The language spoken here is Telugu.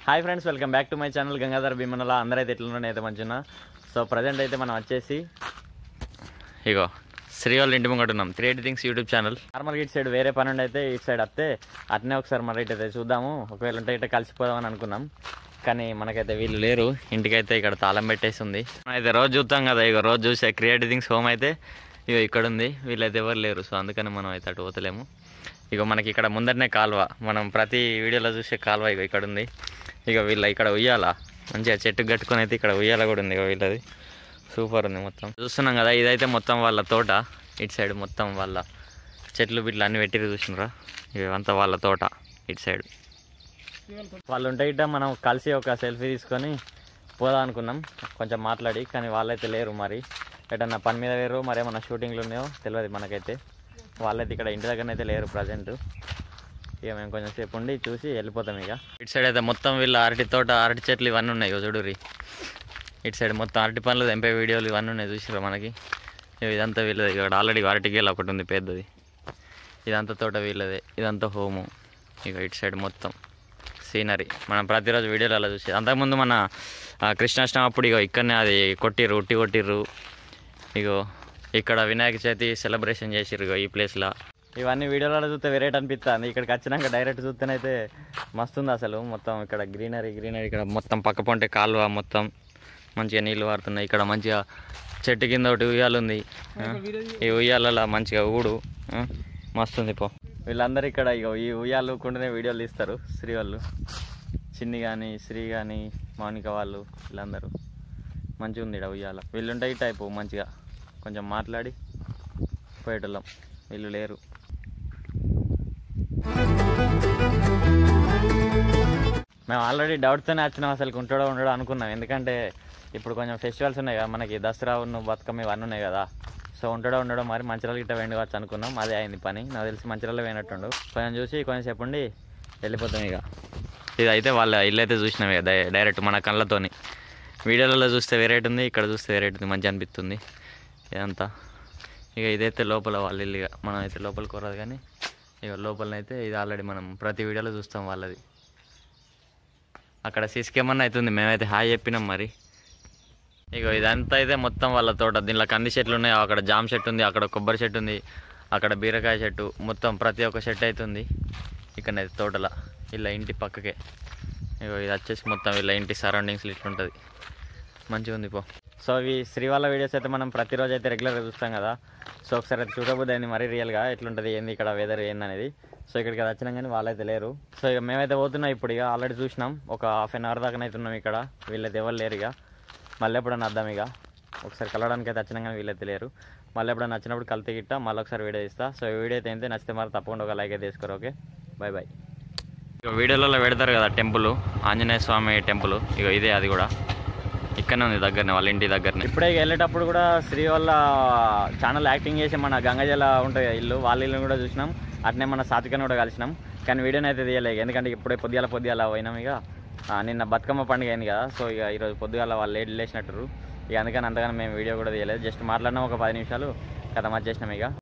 hi friends welcome back to my channel Gangadhar భీమనలా అందరైతే ఎట్లున్నా అయితే మంచిగా సో ప్రజెంట్ అయితే మనం వచ్చేసి ఇగో శ్రీ వాళ్ళ ఇంటి ముంగట ఉన్నాం three eighty things YouTube channel నార్మల్గా ఇటు సైడ్ వేరే పని ఉండి అయితే ఇటు సైడ్ వస్తే అట్నే ఒకసారి మరి ఇటు అయితే చూద్దాము ఒకవేళ ఉంటే ఇట్లా కలిసిపోదామని అనుకున్నాం కానీ మనకైతే వీళ్ళు లేరు ఇంటికైతే ఇక్కడ తాళం పెట్టేసి ఉంది మనం అయితే రోజు చూస్తాం కదా ఇక రోజు చూసే క్రియేటివ్ థింగ్స్ హోమ్ అయితే ఇక ఇక్కడ ఉంది వీళ్ళైతే ఎవరు లేరు సో అందుకని మనం అయితే అటు పోతలేము ఇక మనకి ఇక్కడ ముందరనే కాలువ మనం ప్రతి వీడియోలో చూసే కాలువ ఇక ఇక్కడ ఉంది ఇక వీళ్ళ ఇక్కడ ఉయ్యాల మంచిగా చెట్టు కట్టుకొని అయితే ఇక్కడ ఉయ్యాల కూడా ఉంది ఇక వీళ్ళది సూపర్ ఉంది మొత్తం చూస్తున్నాం కదా ఇదైతే మొత్తం వాళ్ళ తోట ఇటు సైడ్ మొత్తం వాళ్ళ చెట్లు బిట్లు అన్ని పెట్టి చూసినరా ఇవంతా వాళ్ళ తోట ఇటు సైడ్ వాళ్ళు ఉంటే ఇట్ట మనం కలిసి ఒక సెల్ఫీ తీసుకొని పోదాం అనుకున్నాం కొంచెం మాట్లాడి కానీ వాళ్ళైతే లేరు మరి ఎటన్నా పని మీద వేరు మరి ఏమన్నా షూటింగ్లు ఉన్నాయో తెలియదు మనకైతే వాళ్ళైతే ఇక్కడ ఇంటి దగ్గర అయితే లేరు ప్రజెంట్ ఇక మేము కొంచెం సేపు ఉండి చూసి వెళ్ళిపోతాం ఇక ఇటు సైడ్ అయితే మొత్తం వీళ్ళ అరటి తోట అరటి చెట్లు ఇవన్నీ ఉన్నాయి ఇగో చూడురి ఇటు సైడ్ మొత్తం అరటి పనులు తెంపే వీడియోలు ఇవన్నీ ఉన్నాయి చూసిరా మనకి ఇగో ఇదంతా వీళ్ళది ఇక్కడ ఆల్రెడీ అరటి గేల ఒకటి ఉంది పెద్దది ఇదంతా తోట వీళ్ళదే ఇదంతా హోము ఇక ఇటు సైడ్ మొత్తం సీనరీ మనం ప్రతిరోజు వీడియోలు అలా చూసి అంతకుముందు మన ఆ, కృష్ణాష్టమి అప్పుడు ఇగో ఇక్కడనే అది కొట్టిర్రు ఉట్టి కొట్టిర్రు ఇగో ఇక్కడ వినాయక చవితి సెలబ్రేషన్ చేసిర్రు ఇగో ఈ ప్లేస్లో ఇవన్నీ వీడియోలలో చూస్తే వెరైటీ అనిపిస్తుంది ఇక్కడికి వచ్చినాక డైరెక్ట్ చూస్తేనైతే మస్తుంది అసలు మొత్తం ఇక్కడ గ్రీనరీ గ్రీనరీ ఇక్కడ మొత్తం పక్క పొంటే కాలువ మొత్తం మంచిగా నీళ్ళు పారుతున్నాయి ఇక్కడ మంచిగా చెట్టు కింద ఒకటి ఉయ్యాలు ఉంది ఆ, ఈ ఉయ్యాలలో మంచిగా ఊడు ఆ, మస్తుంది పో వీళ్ళందరూ ఇక్కడ ఇగో ఈ ఉయ్యాలు కుండనే వీడియోలు తీస్తారు శ్రీ వాళ్ళు చిన్ని కానీ శ్రీ కానీ మౌనిక వాళ్ళు వీళ్ళందరూ మంచిగా ఉంది ఇక్కడ ఉయ్యాల వీళ్ళుంటే ఈ టైపు మంచిగా కొంచెం మాట్లాడి పోయేటోళ్ళం వీళ్ళు లేరు మేము ఆల్రెడీ డౌట్తోనే వచ్చినాం అసలు ఉంటాడో ఉండడో అనుకున్నాం ఎందుకంటే ఇప్పుడు కొంచెం ఫెస్టివల్స్ ఉన్నాయి కదా మనకి దసరా ఉన్న బతుకమ్మ ఇవన్నీ ఉన్నాయి కదా సో ఉంటాడో ఉండడో మరి మంచిర్యాల గిట్ట వెండి కావచ్చు అనుకున్నాం అదే అయింది పని నాకు తెలిసి మంచిర్యాలలో పోయినట్టుండు కొంచెం చూసి కొంచెం సేపు ఉండి వెళ్ళిపోతాం ఇక ఇది అయితే వాళ్ళ ఇల్లు అయితే చూసినాం ఇక డై- డైరెక్ట్ మన కళ్ళతోని వీడియోలలో చూస్తే వెరైటీ ఉంది ఇక్కడ చూస్తే వెరైటీ ఉంది మంచిగా అనిపిస్తుంది ఇదంతా ఇక ఇదైతే లోపల వాళ్ళ ఇల్లు ఇక మనం అయితే లోపలికి కోరదు కానీ ఇక లోపలనైతే ఇది ఆల్రెడీ మనం ప్రతి వీడియోలో చూస్తాం వాళ్ళది అక్కడ సీసీ కెమెరా అవుతుంది మేమైతే హాయ్ చెప్పినాం మరి ఇగో ఇదంతా అయితే మొత్తం వాళ్ళ తోట దీనిలో కంది చెట్లు ఉన్నాయి అక్కడ జామ చెట్టు ఉంది అక్కడ కొబ్బరి చెట్టు ఉంది అక్కడ బీరకాయ చెట్టు మొత్తం ప్రతి ఒక్క చెట్టు అవుతుంది ఇక్కడ తోటల ఇలా ఇంటి పక్కకే ఇగో ఇది వచ్చేసి మొత్తం వీళ్ళ ఇంటి సరౌండింగ్స్ ఇట్లుంటుంది మంచిగా ఉంది పో సో ఇవి శ్రీవాళ్ళ వీడియోస్ అయితే మనం ప్రతిరోజు అయితే రెగ్యులర్గా చూస్తాం కదా సో ఒకసారి అయితే చూడబోద్దు అయింది మరీ రియల్గా ఎట్లుంటుంది ఏంది ఇక్కడ వెదర్ ఏందనేది సో ఇక్కడికి అది వచ్చినాం కానీ వాళ్ళైతే లేరు సో ఇక మేమైతే పోతున్నాం ఇప్పుడు ఇక ఆల్రెడీ చూసినాం ఒక హాఫ్ అన్ అవర్ దాకా అయితే ఉన్నాం ఇక్కడ వీళ్ళైతే ఎవరు లేరు ఇక మళ్ళీ ఎప్పుడన్నా వద్దాం ఇక ఒకసారి కలవడానికి అయితే వచ్చినాం కానీ వీళ్ళైతే లేరు మళ్ళీ ఎప్పుడన్నా నచ్చినప్పుడు కలితే గిట్ట మళ్ళీ ఒకసారి వీడియో ఇస్తా సో ఈ వీడియో అయితే ఏంటి నచ్చితే మరి తప్పకుండా ఒక లైక్ అయితే తీసుకోరు ఓకే బాయ్ బాయ్ ఇక వీడియోలలో పెడతారు కదా టెంపుల్ ఆంజనేయ స్వామి టెంపుల్ ఇక ఇదే అది కూడా ఇక్కడనే ఉంది దగ్గరనే వాళ్ళ ఇంటి దగ్గరనే ఇప్పుడే ఇక వెళ్ళేటప్పుడు కూడా శ్రీ వాళ్ళ ఛానల్ యాక్టింగ్ చేసి మన గంగజల ఉంటుంది కదా ఇల్లు వాళ్ళ ఇల్లు కూడా చూసినాం అట్నే మన సాతికను కూడా కలిసినాం కానీ వీడియోని అయితే తీయలేదు ఎందుకంటే ఇప్పుడే పొద్దుగాల పొద్దుగాల పోయినాం ఇక ఆ, నిన్న బతుకమ్మ పండుగ అయింది కదా సో ఇక ఈరోజు పొద్దుగాల వాళ్ళు లేట్ లేచినట్టు ఇక అందుకని అంతగానే మేము వీడియో కూడా తీయలేదు జస్ట్ మాట్లాడినాం ఒక పది నిమిషాలు కథ వచ్చేసినాం ఇక